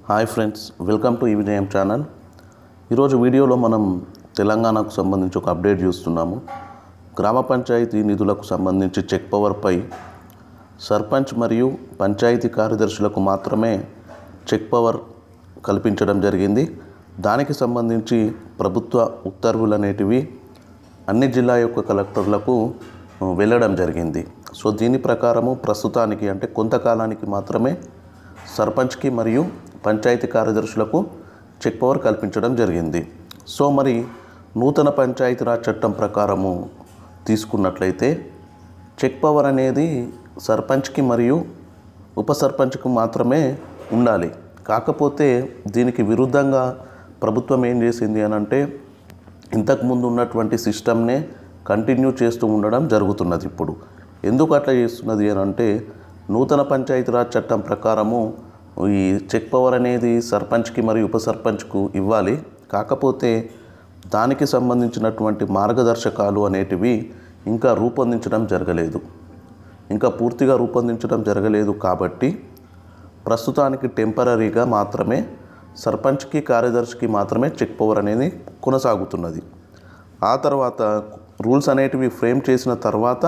hi friends welcome to ఈ విజయం channel ఈరోజు వీడియోలో మనం తెలంగాణకు సంబంధించి ఒక అప్డేట్ చూస్తున్నాము గ్రామ పంచాయతీ నిధులకు సంబంధించి చెక్ పవర్పై సర్పంచ్ మరియు పంచాయతీ కార్యదర్శులకు మాత్రమే చెక్ పవర్ కల్పించడం జరిగింది దానికి సంబంధించి ప్రభుత్వ ఉత్తర్వులు అనేటివి అన్ని జిల్లా యొక్క కలెక్టర్లకు ఆ, వెళ్ళడం జరిగింది సో దీని ప్రకారము ప్రస్తుతానికి అంటే కొంతకాలానికి మాత్రమే సర్పంచ్కి మరియు పంచాయతీ కార్యదర్శులకు చెక్ పవర్ కల్పించడం జరిగింది సో మరి నూతన పంచాయతీరాజ్ చట్టం ప్రకారము తీసుకున్నట్లయితే చెక్ పవర్ అనేది సర్పంచ్కి మరియు ఉప సర్పంచ్కి మాత్రమే ఉండాలి కాకపోతే దీనికి విరుద్ధంగా ప్రభుత్వం ఏం చేసింది అని అంటే ఇంతకుముందు ఉన్నటువంటి సిస్టమ్నే కంటిన్యూ చేస్తూ ఉండడం జరుగుతున్నది ఇప్పుడు ఎందుకు అట్లా చేస్తున్నది అని అంటే నూతన పంచాయతీరాజ్ చట్టం ప్రకారము ఈ చెక్ పవర్ అనేది సర్పంచ్కి మరియు ఉప సర్పంచ్కు ఇవ్వాలి కాకపోతే దానికి సంబంధించినటువంటి మార్గదర్శకాలు అనేటివి ఇంకా రూపొందించడం జరగలేదు ఇంకా పూర్తిగా రూపొందించడం జరగలేదు కాబట్టి ప్రస్తుతానికి టెంపరీగా మాత్రమే సర్పంచ్కి కార్యదర్శికి మాత్రమే చెక్ పవర్ అనేది కొనసాగుతున్నది ఆ తర్వాత రూల్స్ అనేటివి ఫ్రేమ్ చేసిన తర్వాత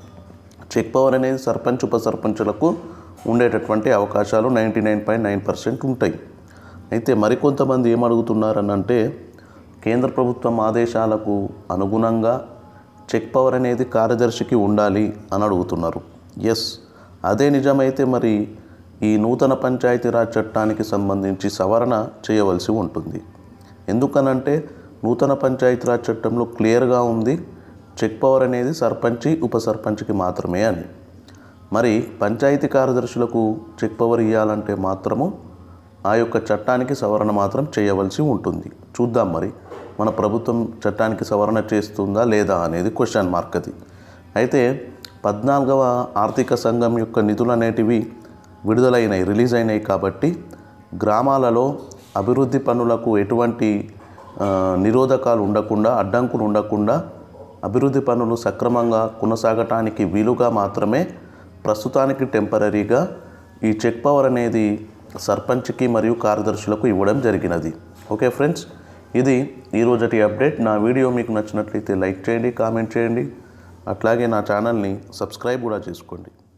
చెక్ పవర్ అనేది సర్పంచ్ ఉప సర్పంచులకు ఉండేటటువంటి అవకాశాలు ninety nine point nine percent ఉంటాయి అయితే మరికొంతమంది ఏమడుగుతున్నారని అంటే కేంద్ర ప్రభుత్వం ఆదేశాలకు అనుగుణంగా చెక్ పవర్ అనేది కార్యదర్శికి ఉండాలి అని అడుగుతున్నారు ఎస్ అదే నిజమైతే మరి ఈ నూతన పంచాయతీరాజ్ చట్టానికి సంబంధించి సవరణ చేయవలసి ఉంటుంది ఎందుకనంటే నూతన పంచాయతీరాజ్ చట్టంలో క్లియర్గా ఉంది చెక్ పవర్ అనేది సర్పంచి ఉప సర్పంచ్కి మాత్రమే అని మరి పంచాయతీ కార్యదర్శులకు చెక్ పవర్ ఇవ్వాలంటే మాత్రము ఆ యొక్క చట్టానికి సవరణ మాత్రం చేయవలసి ఉంటుంది చూద్దాం మరి మన ప్రభుత్వం చట్టానికి సవరణ చేస్తుందా లేదా అనేది క్వశ్చన్ మార్క్ అది అయితే పద్నాలుగవ ఆర్థిక సంఘం యొక్క నిధులు అనేటివి విడుదలైనాయి రిలీజ్ అయినాయి కాబట్టి గ్రామాలలో అభివృద్ధి పనులకు ఎటువంటి ఆ, నిరోధకాలు ఉండకుండా అడ్డంకులు ఉండకుండా అభివృద్ధి పనులు సక్రమంగా కొనసాగటానికి వీలుగా మాత్రమే ప్రస్తుతానికి టెంపరీగా ఈ చెక్ పవర్ అనేది సర్పంచ్కి మరియు కార్యదర్శులకు ఇవ్వడం జరిగినది ఓకే ఫ్రెండ్స్ ఇది ఈరోజటి అప్డేట్ నా వీడియో మీకు నచ్చినట్లయితే లైక్ చేయండి కామెంట్ చేయండి అట్లాగే నా ఛానల్ని సబ్స్క్రైబ్ కూడా చేసుకోండి